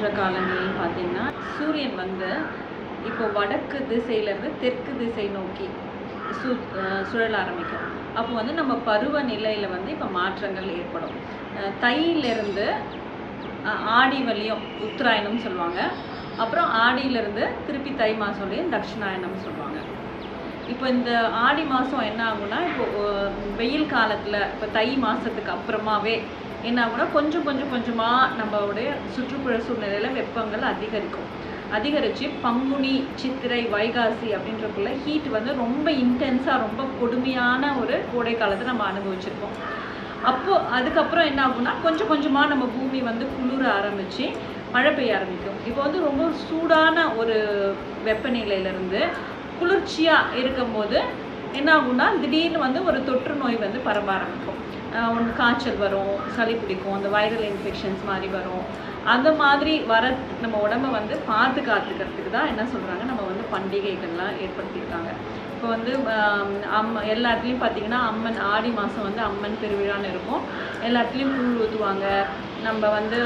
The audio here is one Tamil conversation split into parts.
மாற்ற காலங்கள்னு பார்த்தீங்கன்னா சூரியன் வந்து இப்போ வடக்கு திசையிலேருந்து தெற்கு திசை நோக்கி சு அஹ் சுழல ஆரம்பிக்கும் அப்போ வந்து நம்ம பருவநிலையில் வந்து இப்போ மாற்றங்கள் ஏற்படும் அஹ் தையிலிருந்து அஹ் ஆடி வழியும் உத்தராயணம் சொல்லுவாங்க அப்புறம் ஆடியிலேருந்து திருப்பி தை மாதம் வரையும் தட்சிணாயனம் சொல்லுவாங்க இப்போ இந்த ஆடி மாதம் என்ன ஆகும்னா இப்போ அஹ், வெயில் காலத்தில் இப்போ தை மாதத்துக்கு அப்புறமாவே என்ன ஆகும்னா கொஞ்சம் கொஞ்சம் கொஞ்சமாக நம்மளுடைய சுற்றுப்புற சூழ்நிலையில் வெப்பங்கள் அதிகரிக்கும் அதிகரித்து பங்குனி சித்திரை வைகாசி அப்படின்றக்குள்ள ஹீட் வந்து ரொம்ப இன்டென்ஸாக ரொம்ப கொடுமையான ஒரு கோடை காலத்தை நம்ம அனுபவிச்சிருக்கோம் அப்போ அதுக்கப்புறம் என்ன ஆகும்னா கொஞ்சம் கொஞ்சமாக நம்ம பூமி வந்து குளிர ஆரம்பித்து மழை பெய்ய ஆரம்பிக்கும் இப்போ வந்து ரொம்ப சூடான ஒரு வெப்பநிலையிலேருந்து குளிர்ச்சியாக இருக்கும்போது என்ன ஆகும்னா திடீர்னு வந்து ஒரு தொற்று நோய் வந்து பரவ ஆரம்பிக்கும் ஆஹ் ஒன்று காய்ச்சல் வரும் சளி பிடிக்கும் அந்த வைரல் இன்ஃபெக்ஷன்ஸ் மாதிரி வரும் அந்த மாதிரி வர நம்ம உடம்ப வந்து பாதுகாத்துக்கிறதுக்கு தான் என்ன சொல்கிறாங்க நம்ம வந்து பண்டிகைகள்லாம் ஏற்படுத்தியிருக்காங்க இப்போ வந்து ஆம், அம்ம எல்லா இடத்துலையும் பார்த்தீங்கன்னா அம்மன் ஆடி மாதம் வந்து அம்மன் திருவிழான்னு இருக்கும் எல்லா இடத்துலையும் கூழ் ஊற்றுவாங்க நம்ம வந்து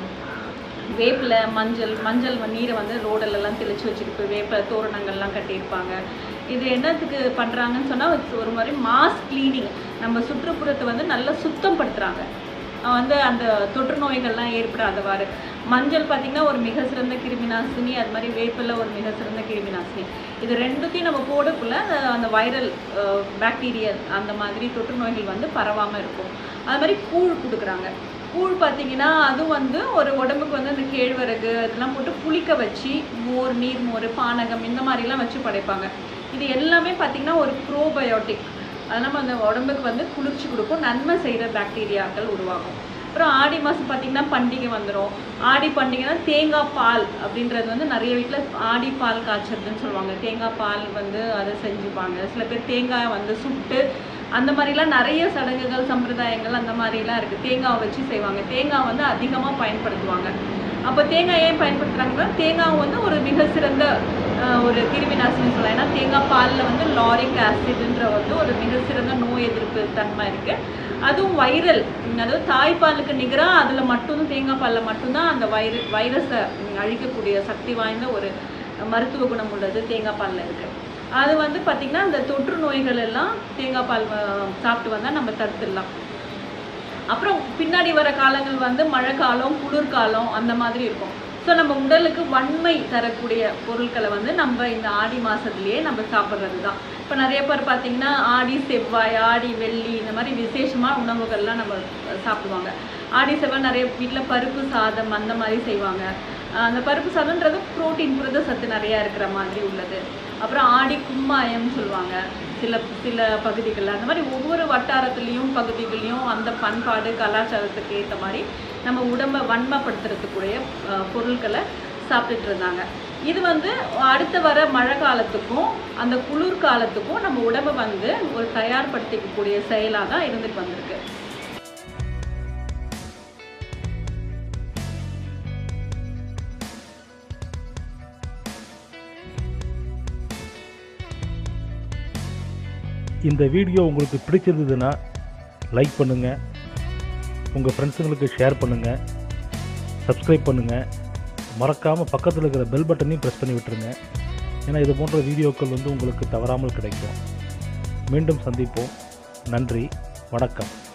வேப்பிலை மஞ்சள் மஞ்சள் வ- நீரை வந்து ரோடெல்லாம் தெளித்து வச்சுட்டு வேப்ப தோரணங்கள்லாம் கட்டியிருப்பாங்க இது என்னத்துக்கு பண்ணுறாங்கன்னு சொன்னால் ஒரு மாதிரி மாஸ் க்ளீனிங் நம்ம சுற்றுப்புறத்தை வந்து நல்லா சுத்தம் படுத்துகிறாங்க வந்து அந்த தொற்று நோய்கள்லாம் ஏற்படாதவாறு மஞ்சள் பார்த்திங்கன்னா ஒரு மிக சிறந்த கிருமி நாசினி அது மாதிரி வேப்பிலை ஒரு மிக சிறந்த கிருமி நாசினி இது ரெண்டுத்தையும் நம்ம போடக்குள்ள அந்த அந்த வைரல் பாக்டீரியல் அந்த மாதிரி தொற்று நோய்கள் வந்து பரவாமல் இருக்கும் அது மாதிரி கூழ் கொடுக்குறாங்க கூழ் பார்த்தீங்கன்னா அது வந்து ஒரு உடம்புக்கு வந்து அந்த கேழ்வரகு அதெல்லாம் போட்டு புளிக்க வச்சு மோர் நீர் மோர் பானகம் இந்த மாதிரிலாம் வச்சு படைப்பாங்க இது எல்லாமே பார்த்தீங்கன்னா ஒரு ப்ரோபயோட்டிக் அதெல்லாம் அந்த உடம்புக்கு வந்து குளிர்ச்சி கொடுக்கும் நன்மை செய்கிற பாக்டீரியாக்கள் உருவாகும் அப்புறம் ஆடி மாதம் பார்த்தீங்கன்னா பண்டிகை வந்துடும் ஆடி பண்டிகைனா தேங்காய் பால் அப்படின்றது வந்து நிறைய வீட்டில் ஆடி பால் காய்ச்சறதுன்னு சொல்லுவாங்க தேங்காய் பால் வந்து அதை செஞ்சுப்பாங்க சில பேர் தேங்காயை வந்து சுட்டு அந்த மாதிரிலாம் நிறைய சடங்குகள் சம்பிரதாயங்கள் அந்த மாதிரிலாம் இருக்குது தேங்காவை வச்சு செய்வாங்க தேங்காய் வந்து அதிகமாக பயன்படுத்துவாங்க அப்போ தேங்காய் ஏன் பயன்படுத்துகிறாங்கன்னா தேங்காய் வந்து ஒரு மிக சிறந்த அஹ், ஒரு கிருமி நாசினி சொல்லலாம் ஏன்னா தேங்காய் பாலில் வந்து லாரிக் ஆசிட்ன்ற வந்து ஒரு மிக சிறந்த நோய் எதிர்ப்பு தன்மை இருக்குது அதுவும் வைரல் அதாவது தாய்ப்பாலுக்கு நிகராக அதில் மட்டும் தேங்காய் பாலில் மட்டும்தான் அந்த வைர வைரஸை அழிக்கக்கூடிய சக்தி வாய்ந்த ஒரு மருத்துவ குணம் உள்ளது தேங்காய் பாலில் இருக்குது அது வந்து பார்த்திங்கன்னா அந்த தொற்று நோய்கள் எல்லாம் தேங்காய் பால் அஹ், சாப்பிட்டு வந்தால் நம்ம தடுத்துடலாம் அப்புறம் பின்னாடி வர காலங்கள் வந்து மழைக்காலம் குளிர்காலம் அந்த மாதிரி இருக்கும் ஸோ நம்ம உடலுக்கு வன்மை தரக்கூடிய பொருட்களை வந்து நம்ம இந்த ஆடி மாதத்துலேயே நம்ம சாப்பிட்றது தான் இப்போ நிறைய பேர் பார்த்தீங்கன்னா ஆடி செவ்வாய் ஆடி வெள்ளி இந்த மாதிரி விசேஷமான உணவுகள்லாம் நம்ம சாப்பிடுவாங்க ஆடி செவ்வாய் நிறைய வீட்டில் பருப்பு சாதம் அந்த மாதிரி செய்வாங்க ஆஹ் அந்த பருப்பு சாதம்ன்றது புரோட்டீன் புரத சத்து நிறையா இருக்கிற மாதிரி உள்ளது அப்புறம் ஆடி கும்மாயம் சொல்லுவாங்க சில சில பகுதிகளில் அந்த மாதிரி ஒவ்வொரு வட்டாரத்துலேயும் பகுதிகள்லையும் அந்த பண்பாடு கலாச்சாரத்துக்கு ஏற்ற மாதிரி நம்ம உடம்பை வன்மைப்படுத்துறதுக்குரிய ஆஹ் பொருட்களை சாப்பிட்டுட்டு இருந்தாங்க இது வந்து அடுத்த வர மழை காலத்துக்கும் அந்த குளிர் காலத்துக்கும் நம்ம உடம்பை வந்து ஒரு தயார்படுத்திக்கக்கூடிய செயலாக தான் இருந்துட்டு வந்திருக்கு இந்த வீடியோ உங்களுக்கு பிடிச்சிருந்ததுன்னா லைக் பண்ணுங்கள் உங்கள் ஃப்ரெண்ட்ஸுங்களுக்கு ஷேர் பண்ணுங்கள் சப்ஸ்கிரைப் பண்ணுங்கள் மறக்காமல் பக்கத்தில் இருக்கிற பெல் பட்டனையும் ப்ரெஸ் பண்ணி விட்டுருங்க ஏன்னா இது போன்ற வீடியோக்கள் வந்து உங்களுக்கு தவறாமல் கிடைக்கும் மீண்டும் சந்திப்போம் நன்றி வணக்கம்